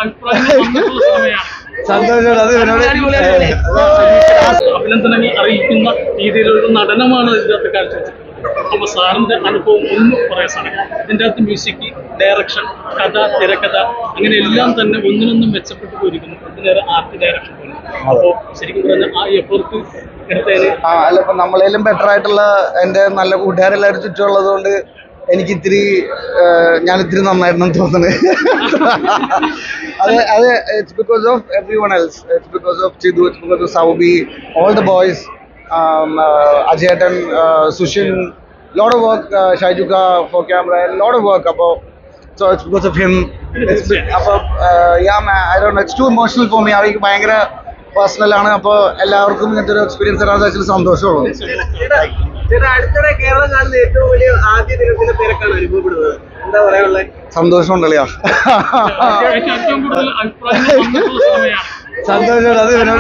അഭിപ്രായങ്ങൾ വന്നിട്ടുള്ള സിനിമയാണ് സന്തോഷം അത് ഇവനോട് അഭിനന്ദനങ്ങൾ അറിയിക്കുന്ന രീതിയിലൊരു നടനമാണ് ഇതിനകത്ത് കാഴ്ചവെച്ചത് അപ്പൊ സാറിന്റെ അനുഭവം ഒന്ന് പറയാൻ സാധിക്കും ഇതിന്റെ അകത്ത് മ്യൂസിക് ഡയറക്ഷൻ കഥ തിരക്കഥ അങ്ങനെ എല്ലാം തന്നെ ഒന്നിനൊന്നും മെച്ചപ്പെട്ടു പോയിരിക്കുന്നു ഇതിനേറെ ആർട്ട് ഡയറക്ഷൻ പോലെ അപ്പോ ശരിക്കും പറഞ്ഞാൽ ആ എഫോർട്ട് എടുത്തതിന് ആ അല്ല ഇപ്പൊ നമ്മളേലും ബെറ്റർ ആയിട്ടുള്ള എന്റെ നല്ല കൂട്ടുകാരെല്ലാവരും ചുറ്റുമുള്ളത് കൊണ്ട് എനിക്ക് ഇത്തിരി ഞാൻ ഇത്തിരി നന്നായിരുന്നു തോന്നുന്നത് അത് അത് it's because of everyone else it's because of Chithu it's because of Saubi all the boys അജയേട്ടൻ സുഷിൻ ലോഡ് ഓഫ് വർക്ക് ഷൈജുക്ക for camera load of work അപ്പോൾ so it's because of him അപ്പോൾ yeah I don't it's too emotional for me അവർക്ക് ഭയങ്കര personal ആണ് അപ്പോൾ എല്ലാവർക്കും ഇങ്ങനത്തെ ഒരു എക്സ്പീരിയൻസ് തരാൻ വെച്ചാൽ സന്തോഷമുള്ളൂ ചേട്ടാ അടുത്തിടെ കേരളം കാണുന്ന ഏറ്റവും വലിയ ആദ്യ ദിനത്തിന്റെ തിരക്കാണ് അനുഭവപ്പെടുന്നത് എന്താ പറയാനുള്ളത് സന്തോഷമുണ്ടല്ലോ ഏറ്റവും കൂടുതൽ അഭിപ്രായങ്ങൾ വന്നിട്ടുള്ള സിനിമയാണ് സന്തോഷം അത് ഇവനോട്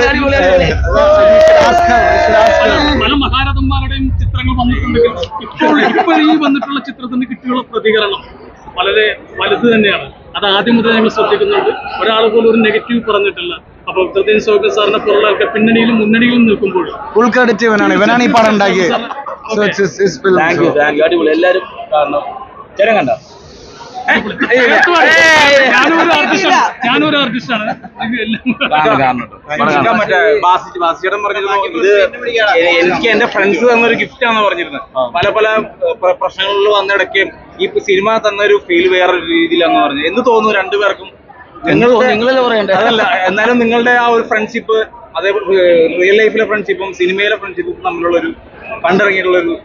പല പല മഹാരഥന്മാരുടെയും ചിത്രങ്ങൾ വന്നിട്ടുണ്ടെങ്കിൽ ഇപ്പോൾ ഇപ്പോൾ ഈ വന്നിട്ടുള്ള ചിത്രത്തിന് കിട്ടിയുള്ള പ്രതികരണം വളരെ വലുത് തന്നെയാണ് അത് ആദ്യം മുതൽ ഞങ്ങൾ ശ്രദ്ധിക്കുന്നുണ്ട് ഒരാൾ പോലും ഒരു നെഗറ്റീവ് പറഞ്ഞിട്ടില്ല അപ്പൊ ഹൃദയൻ സൗകര്യ സാറിനെ പോലുള്ള ആൾക്കാർ പിന്നണിയിലും മുന്നണിയിലും നിൽക്കുമ്പോൾ ഫുൾ ക്രെഡിറ്റ് ഇവനാണ് ഇവനാണ് ഈ പടം ഉണ്ടാക്കിയത് So it's his- his film. Thank you thank you അടിപൊളി എല്ലാരും കാണണം ചേട്ടൻ കണ്ടോ ഞാനൊരു ആർട്ടിസ്റ്റാണ് ഞാനൊരു ആർട്ടിസ്റ്റാണ് ഇത് എല്ലാം കാണണം മറ്റേ ബാസി ബാസിച്ചേട്ടൻ പറഞ്ഞിരുന്നു ഇത് എ- എനിക്ക് എന്റെ ഫ്രണ്ട്സ് തന്നൊരു ഗിഫ്റ്റ് ആണെന്ന് പറഞ്ഞിരുന്നത് പല പല പ്ര- പ്രശ്നങ്ങളിൽ വന്നിടയ്ക്ക് ഈ സിനിമ തന്നൊരു ഫീൽ വേറൊരു രീതിയിലാന്ന് പറഞ്ഞു എന്ത് തോന്നുന്നു രണ്ടുപേർക്കും നിങ്ങൾ നിങ്ങളല്ലേ പറയണ്ടേ അതല്ല എന്നാലും നിങ്ങളുടെ ആ ഒരു ഫ്രണ്ട്ഷിപ്പ് അതേപോലെ റിയൽ ലൈഫിലെ ഫ്രണ്ട്ഷിപ്പും സിനിമയിലെ ഫ്രണ്ട്ഷിപ്പും തമ്മിലുള്ള ഒരു പണ്ടിറങ്ങിയിട്ടുള്ള ഒരു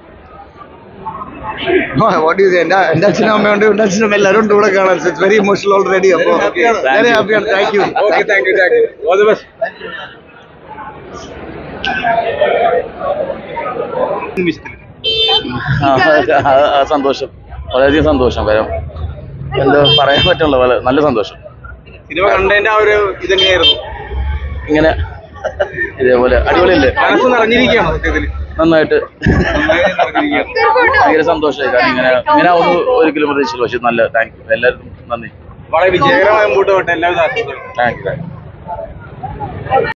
What do you say? എന്റെ എന്റെ അച്ഛനും അമ്മയുണ്ട് എന്റെ അച്ഛനും അമ്മ എല്ലാവരും ഉണ്ട് ഇവിടെ കാണാൻ ഇറ്റ്സ് വെരി ഇമോഷണൽ ഓൾറെഡി അപ്പോൾ വെരി ഹാപ്പിയാണ് thank you okay thank you thank you all the best സന്തോഷം വളരെയധികം സന്തോഷം കാര്യം എന്താ പറയാൻ പറ്റുള്ള വളരെ നല്ല സന്തോഷം സിനിമ കണ്ടതിന്റെ ആ ഒരു ഇതെങ്ങനെയായിരുന്നു ഇങ്ങനെ ഇതേപോലെ അടിപൊളിയല്ലേ മനസ്സ് നിറഞ്ഞിരിക്കുകയാണ് സത്യത്തിൽ നന്നായിട്ട് നന്നായി നിറഞ്ഞിരിക്കുകയാണ് ഭയങ്കര സന്തോഷമായി കാരണം ഇങ്ങനെ ഇങ്ങനെ ഒന്നും ഒരിക്കലും പ്രതീക്ഷിച്ചില്ല പക്ഷെ നല്ല താങ്ക് യു എല്ലാവർക്കും നന്ദി വളരെ വിജയകരമായ മുമ്പോട്ട് പോട്ടെ എല്ലാവിധ ആശംസകളും താങ്ക് യു താങ്ക് യു